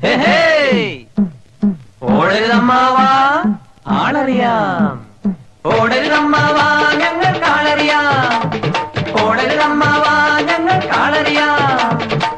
ഓടരുതമ്മാവാ ആളറിയാം ഓടരുതമ്മാവാ ഞങ്ങൾ കാളറിയാം ഓടരുതമ്മാവാ ഞങ്ങൾ കാളറിയാം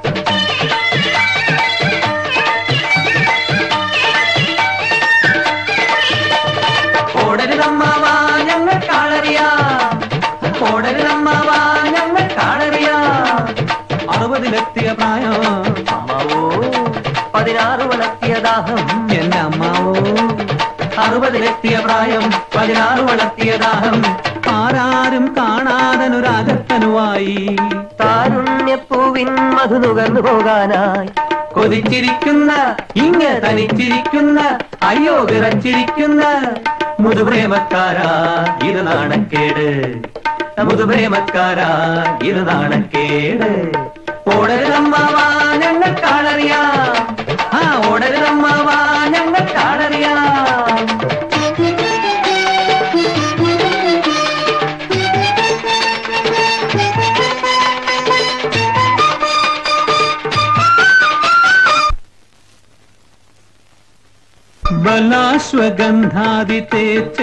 ഓടരുതമ്മാവാ ഞങ്ങൾ കാളറിയാം ഓടരുതമ്മാവാ ഞങ്ങൾ കാളറിയാം അറുപതിലെത്തിയ പ്രായം അമ്മാവോ പതിനാറ് വളർത്തിയ ദാഹം എന്റെ അമ്മാവോ അറുപതിലെത്തിയ പ്രായം പതിനാറ് വളർത്തിയ ദാഹം ആരാരും കാണാതനുരാഗത്തനുവായി താരുണ്യപ്പൂവിൻ മധു നുകർന്നു പോകാനായി കൊതിച്ചിരിക്കുന്ന ഇങ്ങ തനിച്ചിരിക്കുന്ന അയ്യോ വിറച്ചിരിക്കുന്ന മുതുപ്രേമക്കാരാ ഇത് നാണക്കേട് മുതുപ്രേമക്കാരാ ഇത് നാണക്കേട് ഓടരുതമ്മാവാ ഞങ്ങൾ കാളറിയാം ആ ഓടരുതമ്മാവാ ഞങ്ങൾ കാളറിയാം ബലാശ്വഗന്ധാതി തേച്ച്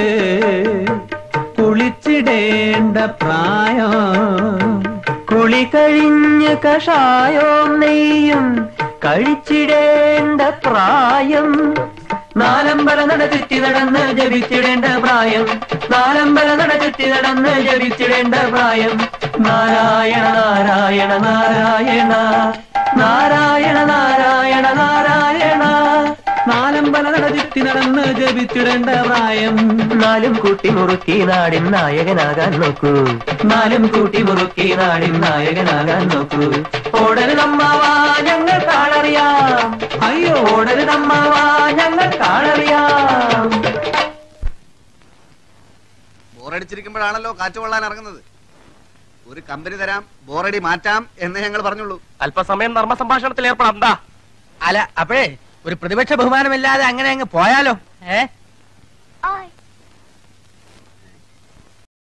കുളിച്ചിടേണ്ട പ്രായം കുളി കഴിഞ്ഞ് കഷായോം നെയ്യും കഴിച്ചിടേണ്ട പ്രായം നാലമ്പല നട ചുറ്റി നടന്ന് ജപിച്ചിടേണ്ട പ്രായം നാലമ്പല നട ചുറ്റി നടന്ന് ജപിച്ചിടേണ്ട പ്രായം നാരായണ നാരായണ നാരായണ നാരായണ നാരായണ നാരായണ നാലമ്പല നട ചുറ്റി നടന്ന് ജപിച്ചിടേണ്ട പ്രായം നാലും കൂട്ടി മുറുക്കി നാടിൻ നായകനാകാൻ നോക്കൂ നാലും കൂട്ടി മുറുക്കി നാടിൻ നായകനാകാൻ നോക്കൂ ഓടരുതമ്മാവാ ഞങ്ങൾ കാളറിയാം അയ്യോ ഓടരുതമ്മാവാ ഞങ്ങൾ കാളറിയാം ബോറടിച്ചിരിക്കുമ്പോഴാണല്ലോ കാറ്റ് കൊള്ളാൻ ഇറങ്ങുന്നത് ഒരു കമ്പനി തരാം ബോറടി മാറ്റാം എന്ന് ഞങ്ങൾ പറഞ്ഞുള്ളൂ അല്പസമയം നർമ്മ സംഭാഷണത്തിൽ ഏർപ്പെടാം എന്താ അല്ല അപ്പോഴേ ഒരു പ്രതിപക്ഷ ബഹുമാനമില്ലാതെ അങ്ങനെ അങ്ങ് പോയാലോ ഏ ആയ്